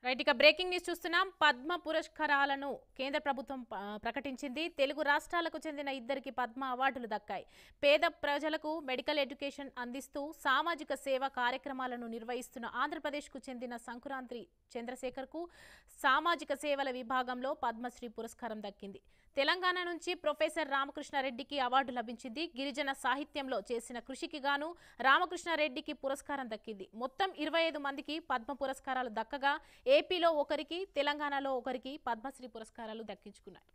right ఇక breaking news చూస్తున్నాం పద్మ పురస్కారాలను కేంద్ర ప్రభుత్వం ప- ప్రకటించింది తెలుగు రాష్ట్రాలకు చెందిన ఇద్దరికి పద్మ అవార్డులు దక్కాయి పేద ప్రజలకు మెడికల్ ఎడ్యుకేషన్ అందిస్తూ సామాజిక సేవ కార్యక్రమాలను నిర్వహిస్తున్న ఆంధ్రప్రదేశ్కు చెందిన సంకురాంతి చంద్రశేఖర్కు సామాజిక సేవల విభాగంలో పద్మశ్రీ పురస్కారం దక్కింది తెలంగాణ నుంచి ప్రొఫెసర్ రామకృష్ణారెడ్డికి అవార్డు లభించింది గిరిజన సాహిత్యంలో చేసిన కృషికి గాను రామకృష్ణారెడ్డికి పురస్కారం దక్కింది మొత్తం ఇరవై ఐదు మందికి పద్మ పురస్కారాలు దక్కగా ఏపీలో ఒకరికి తెలంగాణలో ఒకరికి పద్మశ్రీ పురస్కారాలు దక్కించుకున్నారు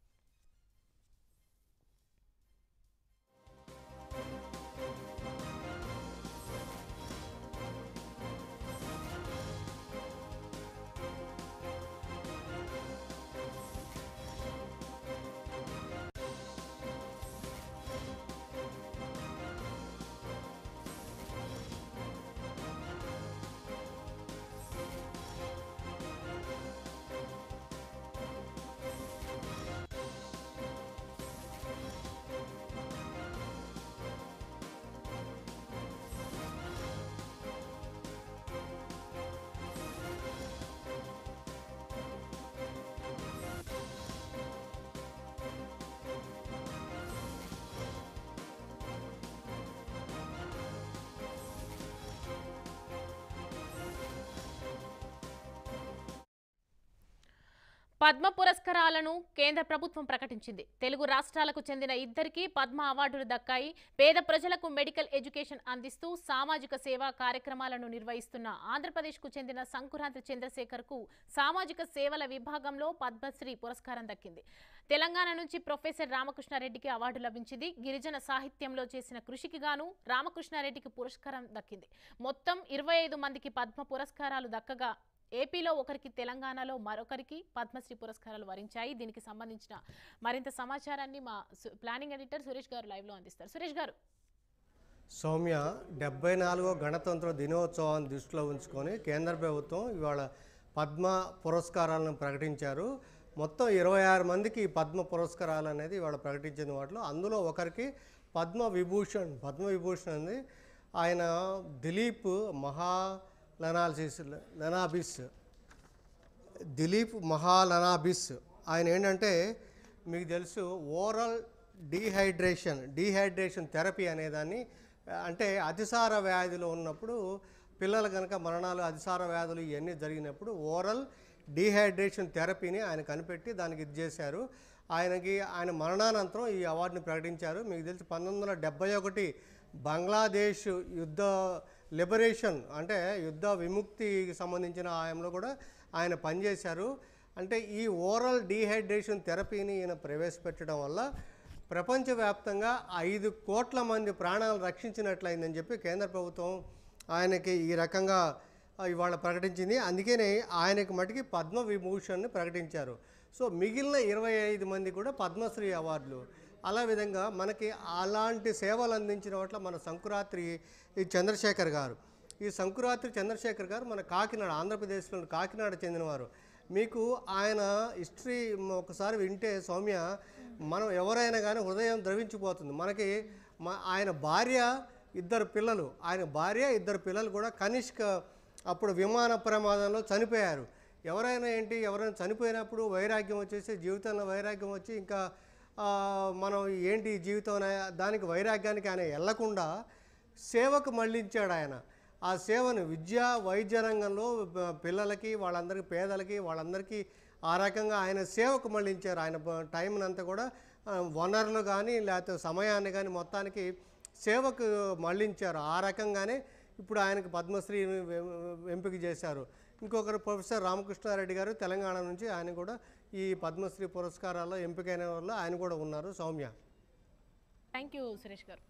పద్మ పురస్కారాలను కేంద్ర ప్రభుత్వం ప్రకటించింది తెలుగు రాష్ట్రాలకు చెందిన ఇద్దరికి పద్మ అవార్డులు దక్కాయి పేద ప్రజలకు మెడికల్ ఎడ్యుకేషన్ అందిస్తూ సామాజిక సేవా కార్యక్రమాలను నిర్వహిస్తున్న ఆంధ్రప్రదేశ్కు చెందిన సంకురాంతి చంద్రశేఖర్కు సామాజిక సేవల విభాగంలో పద్మశ్రీ పురస్కారం దక్కింది తెలంగాణ నుంచి ప్రొఫెసర్ రామకృష్ణారెడ్డికి అవార్డు లభించింది గిరిజన సాహిత్యంలో చేసిన కృషికి గాను రామకృష్ణారెడ్డికి పురస్కారం దక్కింది మొత్తం ఇరవై ఐదు మందికి పద్మ పురస్కారాలు దక్కగా ఏపీలో ఒకరికి తెలంగాణలో మరొకరికి పద్మశ్రీ పురస్కారాలు వరించాయి దీనికి సంబంధించిన మరింత సమాచారాన్ని మా సు- ప్లానింగ్ ఎడిటర్ సురేష్ గారు లైవ్లో అందిస్తారు సురేష్ గారు సౌమ్య డెబ్బై నాలుగో గణతంత్ర దినోత్సవాన్ని దృష్టిలో ఉంచుకొని కేంద్ర ప్రభుత్వం ఇవాళ పద్మ పురస్కారాలను ప్రకటించారు మొత్తం ఇరవై ఆరు మందికి ఈ పద్మ పురస్కారాలు అనేది ఇవాళ ప్రకటించిన వాటిలో అందులో ఒకరికి పద్మ విభూషణ్ పద్మ విభూషణ్ అనేది ఆయన దిలీప్ మహా లనాలిసిస్ లనాబిస్ దిలీప్ మహాలనాబిస్ ఆయన ఏంటంటే మీకు తెలుసు ఓరల్ డీహైడ్రేషన్ డీహైడ్రేషన్ థెరపీ అనేదాన్ని ఆ, అంటే అతిసార వ్యాధిలో ఉన్నప్పుడు పిల్లలు కనుక మరణాలు అతిసార వ్యాధులు ఇవన్నీ జరిగినప్పుడు ఓరల్ డీహైడ్రేషన్ థెరపీని ఆయన కనిపెట్టి దానికి ఇది చేశారు ఆయనకి ఆయన మరణానంతరం ఈ అవార్డుని ప్రకటించారు మీకు తెలిసి పంతొమ్మిది వందల డెబ్బై ఒకటి బంగ్లాదేశ్ యుద్ధ లిబరేషన్ అంటే యుద్ధ విముక్తికి సంబంధించిన ఆయంలో కూడా ఆయన పనిచేశారు అంటే ఈ ఓరల్ డీహైడ్రేషన్ థెరపీని ఈయన ప్రవేశపెట్టడం వల్ల ప్రపంచవ్యాప్తంగా ఐదు కోట్ల మంది ప్రాణాలు రక్షించినట్లయిందని చెప్పి కేంద్ర ప్రభుత్వం ఆయనకి ఈ రకంగా ఆ, ఇవాళ ప్రకటించింది అందుకనే ఆయనకి మటుకి పద్మ విభూషణ్ని ప్రకటించారు సో మిగిలిన ఇరవై ఐదు మంది కూడా పద్మశ్రీ అవార్డులు అలా విధంగా మనకి అలాంటి సేవలు అందించిన వాటిలో మన సంకురాత్రి ఈ చంద్రశేఖర్ గారు ఈ సంకురాత్రి చంద్రశేఖర్ గారు మన కాకినాడ ఆంధ్రప్రదేశ్లోని కాకినాడ చెందినవారు మీకు ఆయన హిస్టరీ ఒకసారి వింటే సౌమ్య మనం ఎవరైనా కానీ హృదయం ద్రవించిపోతుంది మనకి మా ఆయన భార్య ఇద్దరు పిల్లలు ఆయన భార్య ఇద్దరు పిల్లలు కూడా కనిష్క అప్పుడు విమాన ప్రమాదంలో చనిపోయారు ఎవరైనా ఏంటి ఎవరైనా చనిపోయినప్పుడు వైరాగ్యం వచ్చేసి జీవితంలో వైరాగ్యం వచ్చి ఇంకా ఆ, మనం ఏంటి ఈ జీవితం అనే దానికి వైరాగ్యానికి ఆయన వెళ్లకుండా సేవకు మళ్ళించాడు ఆయన ఆ సేవను విద్య వైద్య రంగంలో ప- పిల్లలకి వాళ్ళందరికీ పేదలకి వాళ్ళందరికీ ఆ రకంగా ఆయన సేవకు మళ్ళించారు ఆయన ప- టైంని అంతా కూడా ఆ, వనరులు కానీ లేకపోతే సమయాన్ని కానీ మొత్తానికి సేవకు మళ్ళించారు ఆ రకంగానే ఇప్పుడు ఆయనకు పద్మశ్రీని వె- ఎంపిక చేశారు ఇంకొకరు ప్రొఫెసర్ రామకృష్ణారెడ్డి గారు తెలంగాణ నుంచి ఆయన కూడా ఈ పద్మశ్రీ పురస్కారాల్లో ఎంపికైన వాళ్ళు ఆయన కూడా ఉన్నారు సౌమ్య థ్యాంక్ యూ సురేష్ గారు